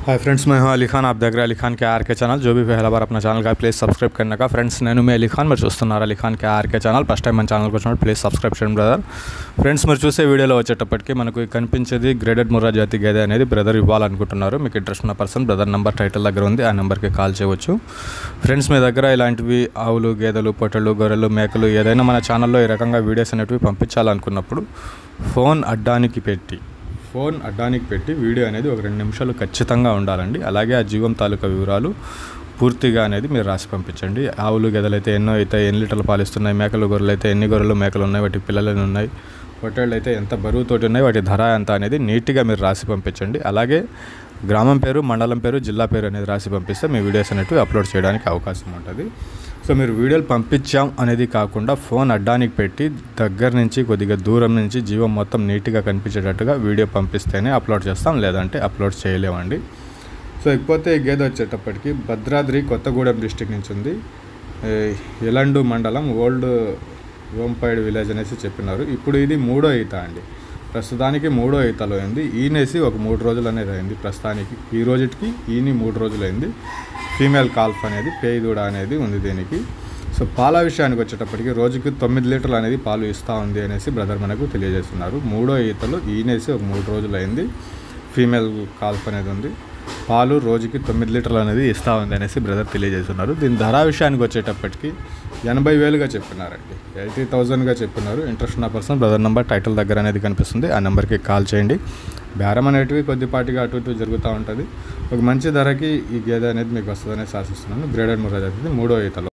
hi friends मैं हूं अली खान आप देख रहे हैं अली खान के आर के ఛానల్ जो भी पहला बार अपना ఛానల్ का ప్లీజ్ సబ్స్క్రైబ్ करने का ఫ్రెండ్స్ నేను మీ అలీ ఖాన్ మీరు చూస్తున్నారు Ali Khan K R K channel first time మన ఛానల్కి వచ్చినప్పుడు ప్లీజ్ సబ్స్క్రైబ్ చేయండి బ్రదర్ ఫ్రెండ్స్ మీరు చూసే వీడియోలో వచ్చేటప్పటికి మనకు ఈ కనిపించేది గ్రేడెడ్ ముర్రా జాతి గేదె అనేది బ్రదర్ ఇవ్వాలనుకుంటున్నారు మీకు ఇంట్రెస్ట్ ఉన్న పర్సన్ బ్రదర్ నెంబర్ టైటిల్ దగ్గర ఉంది ఆ నెంబర్కి కాల్ చేయవచ్చు ఫ్రెండ్స్ మీ దగ్గర ఇలాంటివి ఆవులు గేదెలు పొట్టలు గొర్రెలు మేకలు ఏదైనా మన ఛానల్లో ఈ రకంగా వీడియోస్ అనేటివి పంపించాలనుకున్నప్పుడు ఫోన్ అడ్డానికి పెట్టి ఫోన్ అడ్డానికి పెట్టి వీడియో అనేది ఒక రెండు నిమిషాలు ఖచ్చితంగా ఉండాలండి అలాగే ఆ జీవం తాలూకా వివరాలు పూర్తిగా అనేది మీరు రాసి పంపించండి ఆవులు గెదలు అయితే ఎన్నో అయితే ఎన్ని లీటర్లు పాలిస్తున్నాయి మేకలు గొర్రెలు అయితే ఎన్ని గొర్రెలు మేకలు ఉన్నాయి వాటి పిల్లలు ఎన్ని ఉన్నాయి పొట్టేళ్ళు అయితే ఎంత బరువుతోటి ఉన్నాయి వాటి ధర ఎంత అనేది నీట్గా మీరు రాసి పంపించండి అలాగే గ్రామం పేరు మండలం పేరు జిల్లా పేరు అనేది రాసి పంపిస్తే మీ వీడియోస్ అనేవి అప్లోడ్ చేయడానికి అవకాశం ఉంటుంది సో మీరు వీడియోలు పంపించాం అనేది కాకుండా ఫోన్ అడ్డానికి పెట్టి దగ్గర నుంచి కొద్దిగా దూరం నుంచి జీవం మొత్తం నీట్గా కనిపించేటట్టుగా వీడియో పంపిస్తేనే అప్లోడ్ చేస్తాం లేదంటే అప్లోడ్ చేయలేమండి సో ఇకపోతే ఈ గేదె వచ్చేటప్పటికి భద్రాద్రి కొత్తగూడెం డిస్టిక్ నుంచి ఉంది ఏ, ఎలండు మండలం ఓల్డ్ రోంపైడ్ విలేజ్ అనేసి చెప్పినారు ఇప్పుడు ఇది మూడో ఈత అండి ప్రస్తుతానికి మూడో ఈతలో అయింది ఈనేసి ఒక మూడు రోజులు అనేది అయింది ప్రస్తుతానికి ఈ రోజుకి ఈని మూడు రోజులు అయింది ఫీమేల్ కాల్ఫ్ అనేది పేయిదూడ అనేది ఉంది దీనికి సో పాల విషయానికి వచ్చేటప్పటికి రోజుకి తొమ్మిది లీటర్లు అనేది పాలు ఇస్తూ ఉంది అనేసి బ్రదర్ మనకు తెలియజేస్తున్నారు మూడో ఈతలో ఈనేసి ఒక మూడు రోజులు అయింది ఫీమేల్ కాల్ఫ్ అనేది ఉంది పాలు రోజుకి తొమ్మిది లీటర్లు అనేది ఇస్తూ ఉంది అనేసి బ్రదర్ తెలియజేస్తున్నారు దీని ధర విషయానికి వచ్చేటప్పటికి ఎనభై వేలుగా చెప్పినారండి ఎయిటీ థౌజండ్గా చెప్పినారు ఇంట్రెస్ట్ ఉన్న పర్సన్ బ్రదర్ నెంబర్ టైటిల్ దగ్గర అనేది కనిపిస్తుంది ఆ నెంబర్కి కాల్ చేయండి బేరం అనేటివి కొద్దిపాటిగా అటు ఇటు జరుగుతూ ఉంటుంది ఒక మంచి ధరకి ఈ గేదె అనేది మీకు వస్తుందనేసి ఆశిస్తున్నాను గ్రేడెడ్ ముర్రా జాతిది మూడో ఈతలో